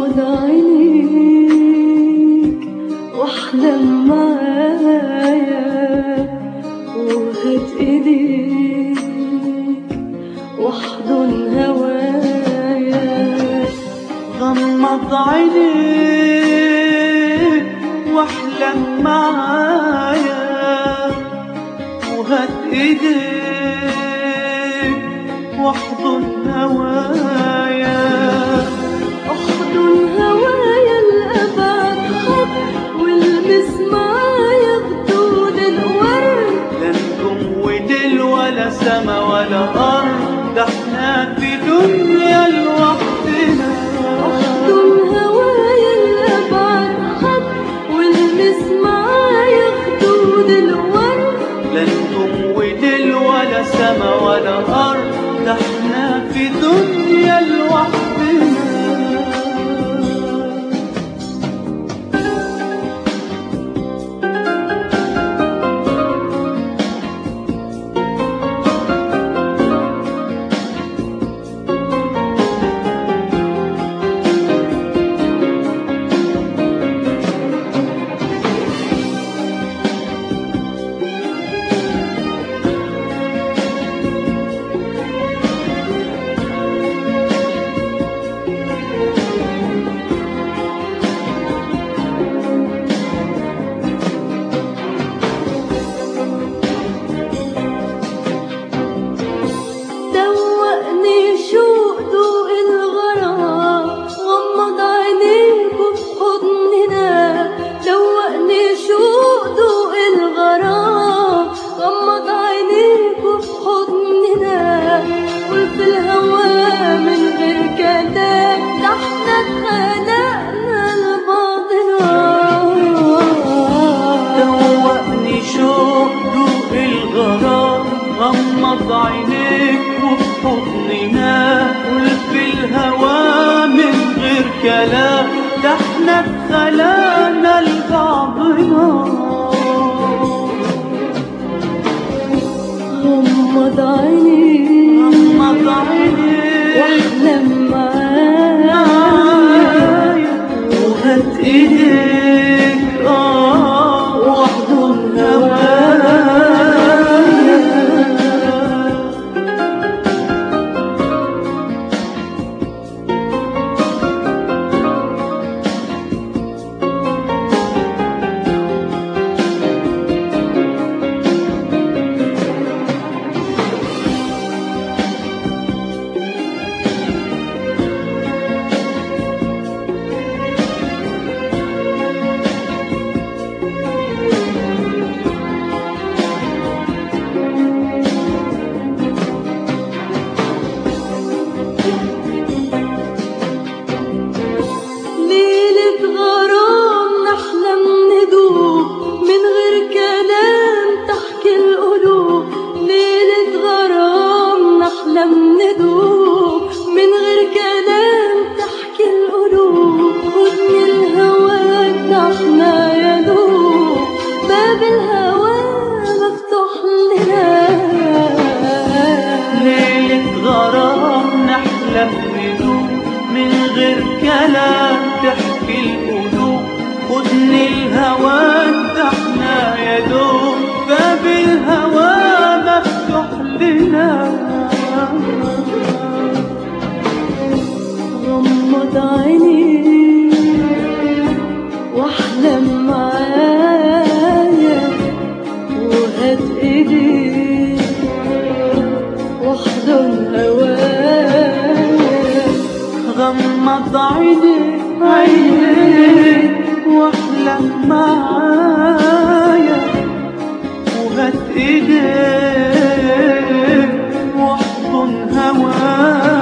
غمض عينيك واحلم معايا وهات ايديك واحضن هوايا غمض عينيك واحلم معايا وهات ايديك واحضن هوايا احضن هوايا لأبعد خط والمس معايا خدود الورد لا نجوم ودل ولا سما ولا ارض ده احنا في دنيا لوحدنا احضن هوايا لأبعد خط والمس معايا خدود الورد لا نجوم ودل ولا سما ولا ارض ده احنا في دنيا لوحدنا دوقني شوق ذوق الغرام غمض عينيك وفي حضننا دوقني شوق ذوق الغرام غمض عينيك وفي حضننا قول في الهوى من غير كلام ده احنا اتخلقنا لبعضنا دوقني شوق ذوق الغرام غمض عينيك وفي حضننا قول في الهوى من غير كلام ده احنا اتخلقنا لبعضنا غمض عينيك غمض عينيك واحلم معايا معايا وهات ايديك اه واحضن هوايا ليلة غرام نحلم ندوب من غير كلام تحكي القلوب ليلة غرام نحلم ندوب من غير كلام تحكي القلوب خدني الهوى احنا يا دوب باب الهوى مفتوح لنا ليلة غرام نحلم ندوب من غير كلام تحكي القلوب خدني الهوى احنا يا دوب باب الهوى مفتوح لنا غمض عينيك واحلم معايا وهات ايديك واحضن هوايا غمض عينيك عينيك واحلم معايا وهات ايديك واحضن هوايا